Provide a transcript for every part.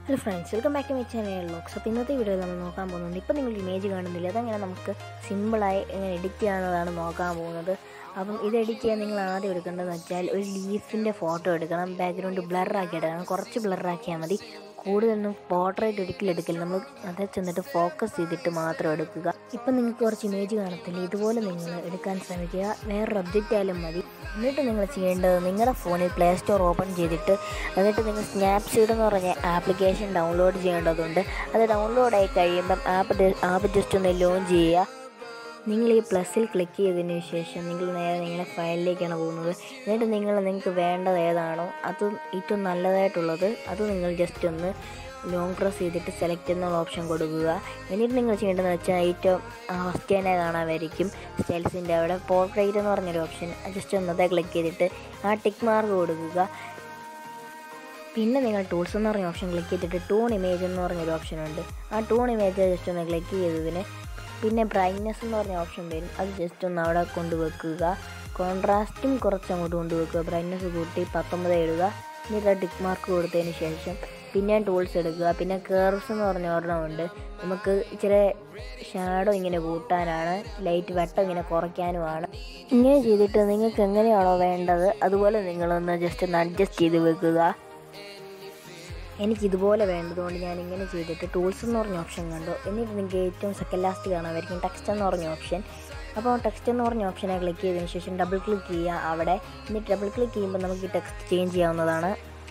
hello friends welcome back to my channel ലോക്സ് അപ്പോൾ ഇന്നത്തെ വീഡിയോയിൽ നമ്മൾ നോക്കാൻ പോകുന്നത് ഇപ്പോൾ നിങ്ങൾ ഇമേജ് കാണുന്നില്ല അതങ്ങനെ നമുക്ക് സിമ്പിളായി എങ്ങനെ എഡിറ്റ് ചെയ്യാവുന്നതാണ് നോക്കാൻ പോകുന്നത് അപ്പം ഇത് എഡിറ്റ് ചെയ്യാൻ നിങ്ങൾ ആദ്യം എടുക്കേണ്ടതെന്ന് വെച്ചാൽ ഒരു ലീഫിൻ്റെ ഫോട്ടോ എടുക്കണം ബാക്ക്ഗ്രൗണ്ട് ബ്ലറാക്കി എടുക്കണം കുറച്ച് ബ്ലറാക്കിയാൽ മതി കൂടുതലൊന്നും പോർട്രേറ്റ് ഒരിക്കലും എടുക്കില്ല നമ്മൾ അതേ ചെന്നിട്ട് ഫോക്കസ് ചെയ്തിട്ട് മാത്രം എടുക്കുക ഇപ്പം നിങ്ങൾക്ക് കുറച്ച് ഇമേജ് കാണത്തില്ല ഇതുപോലെ നിങ്ങൾ എടുക്കാൻ ശ്രമിക്കുക വേറൊരു ഒബ്ജക്റ്റ് ആയാലും മതി എന്നിട്ട് നിങ്ങൾ ചെയ്യേണ്ടത് നിങ്ങളുടെ ഫോണിൽ പ്ലേ സ്റ്റോർ ഓപ്പൺ ചെയ്തിട്ട് എന്നിട്ട് നിങ്ങൾ സ്നാപ്സീഡ് എന്ന് പറഞ്ഞ ആപ്ലിക്കേഷൻ ഡൗൺലോഡ് ചെയ്യേണ്ടതുണ്ട് അത് ഡൗൺലോഡ് ആയി കഴിയുമ്പം ആപ്പ് ആപ്പ് ജസ്റ്റ് ഒന്ന് ലോഞ്ച് ചെയ്യുക നിങ്ങൾ ഈ പ്ലസ്സിൽ ക്ലിക്ക് ചെയ്തതിന് ശേഷം നിങ്ങൾ നേരെ നിങ്ങളുടെ ഫയലിലേക്കാണ് പോകുന്നത് എന്നിട്ട് നിങ്ങൾ നിങ്ങൾക്ക് വേണ്ടത് ഏതാണോ അതും ഏറ്റവും നല്ലതായിട്ടുള്ളത് അത് നിങ്ങൾ ജസ്റ്റ് ഒന്ന് ലോങ് പ്രസ് ചെയ്തിട്ട് സെലക്ട് എന്നുള്ള ഓപ്ഷൻ കൊടുക്കുക എന്നിട്ട് നിങ്ങൾ ചെയ്യേണ്ടതെന്ന് വെച്ചാൽ ഏറ്റവും ഫസ്റ്റ് തന്നെ കാണാമായിരിക്കും സ്റ്റൈൽസിൻ്റെ അവിടെ പോർട്രേറ്റ് എന്ന് പറഞ്ഞൊരു ഓപ്ഷൻ ജസ്റ്റ് ഒന്നതേ ക്ലിക്ക് ചെയ്തിട്ട് ആ ടിക്ക് മാർക്ക് കൊടുക്കുക പിന്നെ നിങ്ങൾ ടൂൾസ് എന്ന് പറഞ്ഞ ഓപ്ഷൻ ക്ലിക്ക് ചെയ്തിട്ട് ടൂൺ ഇമേജ് എന്ന് പറഞ്ഞൊരു ഓപ്ഷൻ ഉണ്ട് ആ ടൂൺ ഇമേജ് ജസ്റ്റ് ഒന്ന് ക്ലിക്ക് ചെയ്തതിന് പിന്നെ ബ്രൈറ്റ്നെസ് എന്ന് പറഞ്ഞ ഓപ്ഷൻ വരും അത് ജസ്റ്റ് ഒന്ന് അവിടെ കൊണ്ടുവെക്കുക കോൺട്രാസ്റ്റും കുറച്ച് അങ്ങോട്ട് കൊണ്ടുവെക്കുക ബ്രൈറ്റ്നെസ് കൂട്ടി പത്തൊമ്പത് ഇടുക എന്നിട്ട് ടിക്ക് മാർക്ക് കൊടുത്തതിന് ശേഷം പിന്നെ ടൂൾസ് എടുക്കുക പിന്നെ കേർവ്സ് എന്ന് പറഞ്ഞ ഒരെണ്ണമുണ്ട് നമുക്ക് ഇച്ചിരി ഷാഡോ ഇങ്ങനെ കൂട്ടാനാണ് ലൈറ്റ് വെട്ടം ഇങ്ങനെ കുറയ്ക്കാനുമാണ് ഇങ്ങനെ ചെയ്തിട്ട് നിങ്ങൾക്ക് എങ്ങനെയാണോ വേണ്ടത് അതുപോലെ നിങ്ങളൊന്ന് ജസ്റ്റ് ഒന്ന് അഡ്ജസ്റ്റ് ചെയ്ത് വെക്കുക എനിക്ക് ഇതുപോലെ വേണ്ടതുകൊണ്ട് ഞാൻ ഇങ്ങനെ ചെയ്തിട്ട് ടൂൾസ് എന്ന് പറഞ്ഞ ഓപ്ഷൻ കണ്ടു എന്നിട്ട് നിങ്ങൾക്ക് ഏറ്റവും സെക്കൻഡ് ലാസ്റ്റ് കാണാമായിരിക്കും ടെക്സ്റ്റ് എന്ന് പറഞ്ഞ ഓപ്ഷൻ അപ്പോൾ ടെക്സ്റ്റ് എന്ന് പറഞ്ഞ ഓപ്ഷനെ ക്ലിക്ക് ചെയ്തതിന് ശേഷം ഡബിൾ ക്ലിക്ക് ചെയ്യുക അവിടെ എന്നിട്ട് ഡബിൾ ക്ലിക്ക് ചെയ്യുമ്പോൾ നമുക്ക് ടെക്സ്റ്റ് ചേഞ്ച് ചെയ്യാവുന്നതാണ്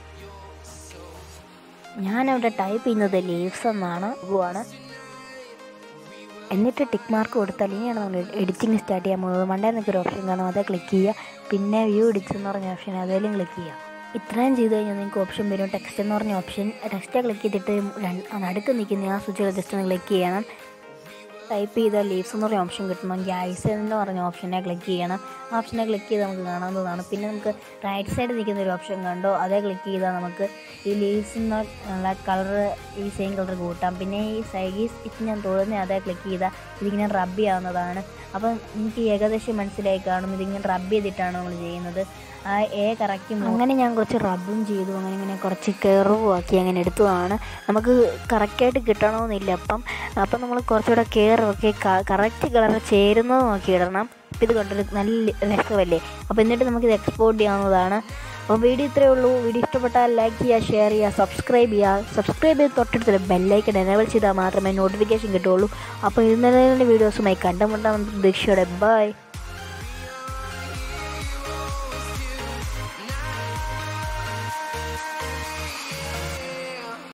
ഞാനവിടെ ടൈപ്പ് ചെയ്യുന്നത് ലീവ്സ് എന്നാണ് ആണ് എന്നിട്ട് ടിക്ക് മാർക്ക് കൊടുത്താൽ ഇനിയാണ് നമ്മൾ എഡിറ്റിംഗ് സ്റ്റാർട്ട് ചെയ്യാൻ പോകുന്നത് മണ്ടേ നിൽക്കൊരു ഓപ്ഷൻ കാണും അതേ ക്ലിക്ക് ചെയ്യുക പിന്നെ വ്യൂ എഡിറ്റ്സ് എന്ന് പറഞ്ഞ ഓപ്ഷൻ അതേലും ക്ലിക്ക് ചെയ്യുക ഇത്രയും ചെയ്ത് കഴിഞ്ഞാൽ നിങ്ങൾക്ക് ഓപ്ഷൻ വരും ടെക്സ്റ്റ് എന്ന് പറഞ്ഞ ഓപ്ഷൻ ടെക്സ്റ്റ് ക്ലിക്ക് ചെയ്തിട്ട് നടുക്ക് നിൽക്കുന്ന ആ സ്വിച്ച് ജസ്റ്റ് ഒന്ന് ക്ലിക്ക് ചെയ്യണം ടൈപ്പ് ചെയ്ത ലീവ്സ് എന്ന് പറഞ്ഞ ഓപ്ഷൻ കിട്ടണമെങ്കിൽ ഐസ് എന്ന് പറഞ്ഞ ഓപ്ഷനെ ക്ലിക്ക് ചെയ്യണം ആ ഓപ്ഷനെ ക്ലിക്ക് ചെയ്ത് നമുക്ക് കാണാവുന്നതാണ് പിന്നെ നമുക്ക് റൈറ്റ് സൈഡ് നിൽക്കുന്ന ഒരു ഓപ്ഷൻ കണ്ടോ അതേ ക്ലിക്ക് ചെയ്താൽ നമുക്ക് ഈ ലീവ്സ് എന്നുള്ള കളർ ഈ സെയിം കളർ കൂട്ടാം പിന്നെ ഈ സൈഗീസ് ഇത് ഞാൻ തൊഴുന്ന അതേ ക്ലിക്ക് ചെയ്താൽ ഇതിങ്ങനെ റബ്ബ് ചെയ്യാവുന്നതാണ് അപ്പം എനിക്ക് ഏകദേശം മനസ്സിലായി കാണും ഇതിങ്ങനെ റബ്ബ് ചെയ്തിട്ടാണ് നമ്മൾ ചെയ്യുന്നത് ആ എ കറക്റ്റ് അങ്ങനെ ഞാൻ കുറച്ച് റബ്ബും ചെയ്തു അങ്ങനെ ഇങ്ങനെ കുറച്ച് കെയറും ആക്കി അങ്ങനെ എടുത്തതാണ് നമുക്ക് കറക്റ്റായിട്ട് കിട്ടണമെന്നില്ല അപ്പം അപ്പം നമ്മൾ കുറച്ചുകൂടെ കെയറൊക്കെ കറക്റ്റ് കളർ ചേരുന്നത് നോക്കി ഇടണം അപ്പം ഇത് കണ്ടൊരു നല്ല രസമല്ലേ അപ്പോൾ എന്നിട്ട് നമുക്കിത് എക്സ്പോർട്ട് ചെയ്യാവുന്നതാണ് അപ്പോൾ വീഡിയോ ഇത്രയേ ഉള്ളൂ വീഡിയോ ഇഷ്ടപ്പെട്ടാൽ ലൈക്ക് ചെയ്യുക ഷെയർ ചെയ്യുക സബ്സ്ക്രൈബ് ചെയ്യുക സബ്സ്ക്രൈബ് ചെയ്ത് തൊട്ടടുത്തുള്ള ബെല്ലൈക്കൻ എനേബിൾ ചെയ്താൽ മാത്രമേ നോട്ടിഫിക്കേഷൻ കിട്ടുള്ളൂ അപ്പോൾ ഇന്നലെ വീഡിയോസുമായി കണ്ടുമുട്ടാൻ പ്രതീക്ഷയോടെ ബൈ